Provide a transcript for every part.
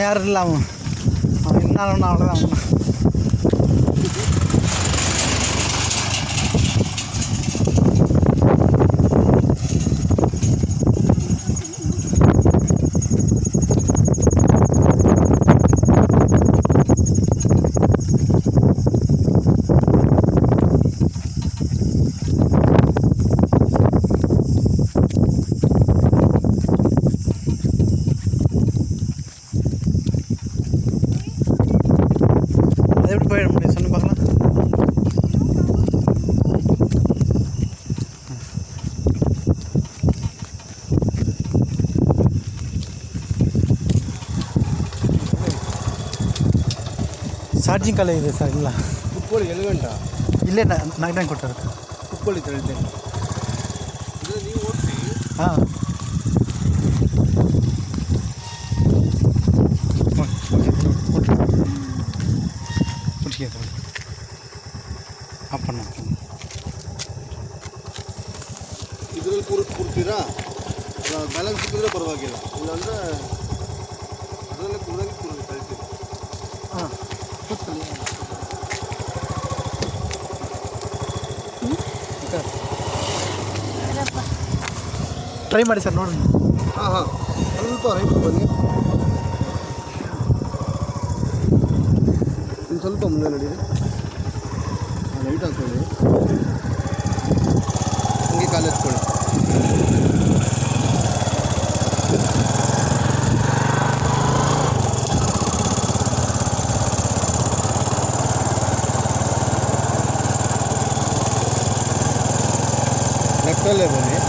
யாரும் இல்லை அவன் அவன் என்ன அவ்வளோதான் அவன் அது எப்படி போயிட முடியும் சொல்லு பார்க்கலாம் ಚಾರ್ಜಿಂಗ್ ಕಾಲ ಇದೆ ಸರ್ ಇಲ್ಲ ಕುಪ್ಪಳಿ ಎಲ್ಲಿ ಗಂಟ ಇಲ್ಲೇ ನಾಗಡಂಗೆ ಕೊಟ್ಟರು ಕುಪ್ಪಳಿ ತಳ್ತೇನೆ ಇದು ನೀವು ಓಡಿಸಿ ಹಾಂ ಆಫ್ பண்ண ಇದರಲ್ಲಿ ಕೂರ್ ಕೂರ್ತೀರಾ ಬ್ಯಾಲೆನ್ಸ್ ಸಿಕ್ಕಿದ್ರೆ ಪರವಾಗಿಲ್ಲ ಇಲ್ಲಾಂದರೆ ಅದರಲ್ಲೇ ಕೂರಂಗೆ ಕೂರ್ ತಳ್ತೀರಿ ಹಾಂ ಟ್ರೈ ಮಾಡಿ ಸರ್ ನೋಡೋಣ ಹಾಂ ಹಾಂ ಸ್ವಲ್ಪ ರೈಟ್ ಬನ್ನಿ ಇನ್ನು ಸ್ವಲ್ಪ ಮುಂದೆ ನಡೀರಿ ರೈಟ್ ಹಾಕ್ಕೊಳ್ಳಿ ಹಂಗೆ ಕಾಲು ಎತ್ಕೊಳ್ಳಿ ಲೆಫ್ಟಲ್ಲೇ ಬನ್ನಿ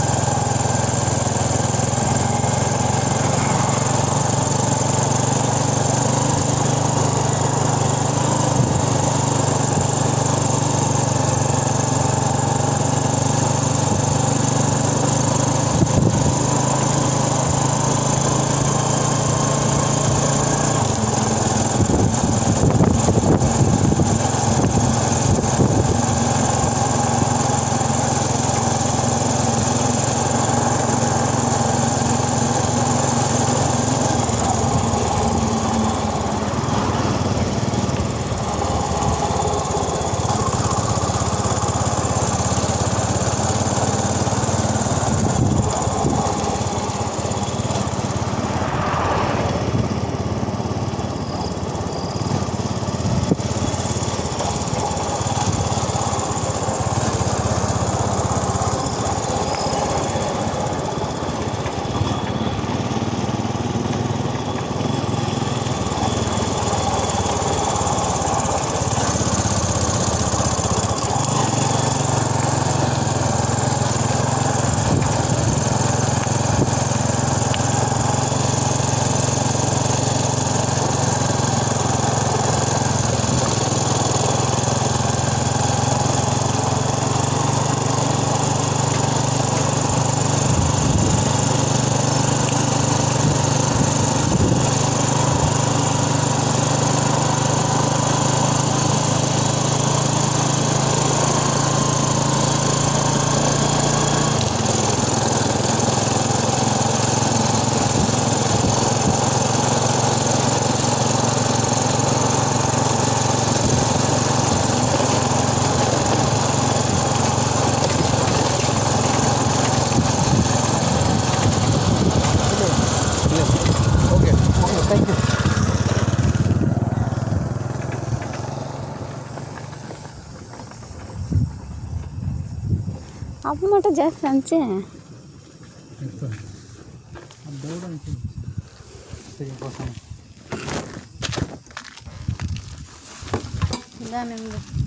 ಓಕೆ ಥ್ಯಾಂಕ್ ಯು ಅಪ್ಪ ಮಟ್ಟ ಜಾಸ್ತಿ ಹಂಚೆ ಇಲ್ಲ ನಿಮ್ದು